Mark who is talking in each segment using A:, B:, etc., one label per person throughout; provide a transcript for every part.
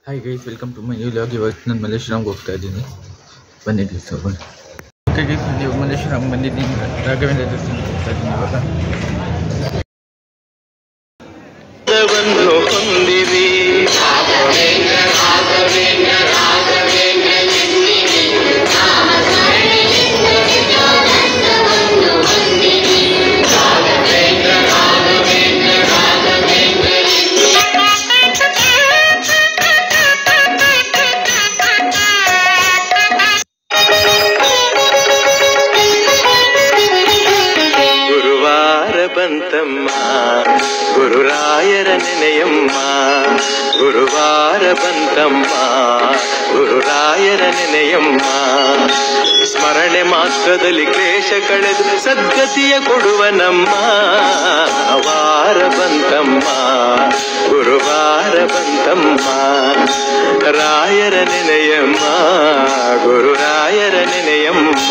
A: hi guys welcome to my new vlog ಇವತ್ತು ನಾನು ಮಲ್ಲೇಶ್ವರಂಗೆ ಹೋಗ್ತಾ ಇದ್ದೀನಿ ಬನ್ನಿ ಗೈಸ್ ಹೋಗೋಣ ಓಕೆ ಗೈಸ್ ನಾನು ಇವಾಗ ಮಲ್ಲೇಶ್ವರಂಗೆ ಬಂದಿದ್ದೀನಿ ರಾಘವೇಂದ್ರ ದರ್ಶನಕ್ಕೆ ಹೋಗ್ತಾ ಇದ್ದೀನಿ ಇವಾಗ
B: ವನ್ನು ಹೊಂದಿರಿ ಗುರುವಾರ ಬಂತಮ್ಮ ಗುರುರಾಯರ ನೆನೆಯಮ್ಮ ಗುರುವಾರ ಬಂತಮ್ಮ ಗುರುರಾಯರ ನೆನೆಯಮ್ಮ ಸ್ಮರಣೆ ಮಾತ್ರದಲ್ಲಿ ಕ್ಲೇಶ ಕಳೆದು ಸದ್ಗತಿಯ ಕೊಡುವ ನಮ್ಮ ವಾರ ಬಂತಮ್ಮ ಗುರುವಾರ ಬಂತಮ್ಮ ರಾಯರ ನೆನೆಯಮ್ಮ ಗುರುರಾಯರ ನೆನೆಯಮ್ಮ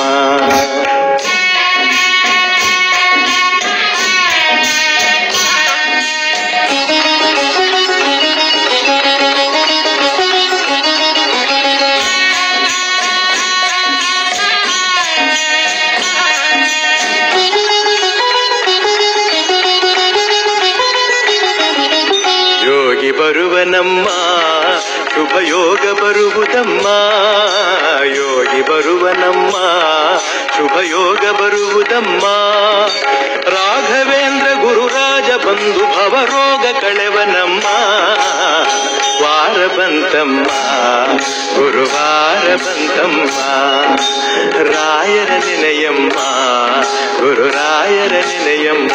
B: ಯೋಗಿ ಬರುವನಮ್ಮ ಶುಭ ಯೋಗ ಬರುವುದಮ್ಮ ಯೋಗಿ ಬರುವನಮ್ಮ ಶುಭ ಯೋಗ ಬರುವುದಮ್ಮ ರಾಘವೇಂದ್ರ ಗುರುರಾಜ ಬಂಧು ಭವರೋಗ ಕಳೆವನಮ್ಮ ವಾರ ಬಂತಮ್ಮ ಗುರುವಾರ ಬಂತಮ್ಮ ರಾಯರ ನೆನೆಯಮ್ಮ ಗುರುರಾಯರ ನೆನೆಯಮ್ಮ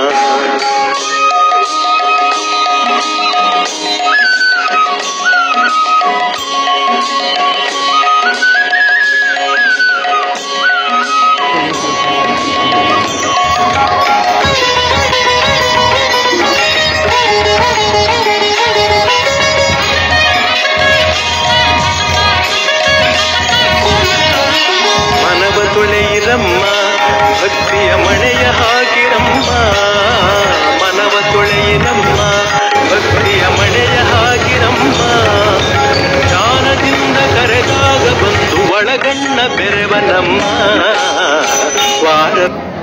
B: ಮನವ ತೊಳೆಯಿರಮ್ಮ ಭಕ್ತಿಯ ಮಳೆಯ ಹಾಕಿರಮ್ಮ ಮನವ ತೊಳೆಯಿರಮ್ಮ ಭಕ್ತಿಯ ಮಳೆಯ ಹಾಕಿರಮ್ಮ ಜ್ಞಾನದಿಂದ ಕರೆದಾಗ ಬಂದು ಒಳಗಣ್ಣ ಬೆರೆವನಮ್ಮ ವಾರ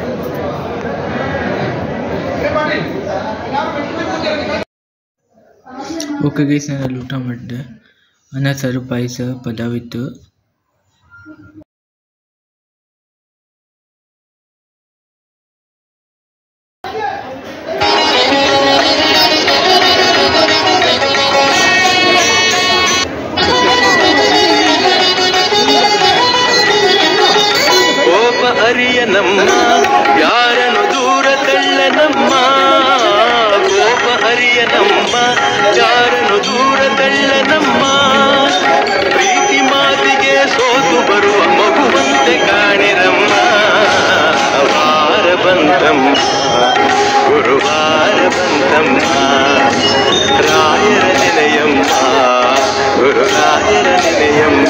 A: ಓಕೆ ಗೈಸ್ ನಾನು ಅಲ್ಲಿ ಊಟ ಮಾಡಿದೆ ಅನ್ನ ಸಾರು ಪಾಯಸ ಪಲಾವ್ ಇತ್ತು
B: ಕೋಪ ಅರಿಯನಮ್ಮ ಯಾರನ್ನು ದೂರ ತಳ್ಳನಮ್ಮ ಕೋಪ ಅರಿಯನಮ್ಮ ಯಾರನ್ನು ದೂರ ತಳ್ಳನಮ್ಮ ಪ್ರೀತಿ ಮಾತಿಗೆ ಸೋತು ಬರುವ ಮಗುವಂತೆ ಕಾಣಿರಮ್ಮ ವಾರ ಬಂತಮ್ಮ ಗುರುವಾರ ಬಂತಮ್ಮ ರಾಯರ ನೆನೆಯಮ್ಮ ಗುರುರಾಯರ ನೆನೆಯಮ್ಮ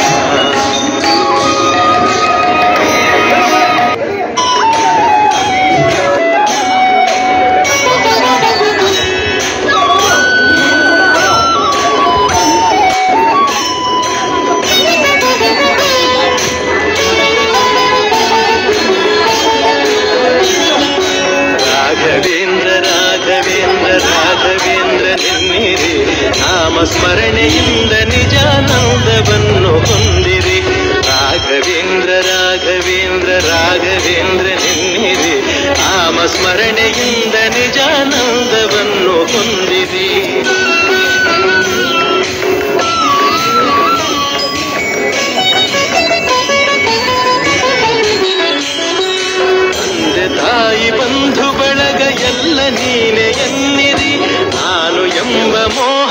B: ರಾಘವೇಂದ್ರ ರಾಘವೇಂದ್ರ ರಾಘವೇಂದ್ರ ನಿನ್ನಿರಿ ನಾಮ ಸ್ಮರಣೆಯಿಂದ ನಿಜಾನಂದವನ್ನು ಹೊಂದಿರಿ ರಾಘವೇಂದ್ರ ರಾಘವೇಂದ್ರ ರಾಘವೇಂದ್ರ ನಿನ್ನಿರಿ ನಾಮ ಸ್ಮರಣೆಯಿಂದ ನಿಜಾನಂದವನ್ನು ಹೊಂದಿರಿ ತಂದೆ ತಾಯಿ ಬಂಧು ಬಳಗ ಎಲ್ಲ ನೀನೆ ಎನ್ನಿರಿ ನಾನು ಎಂಬ ಮೋಹ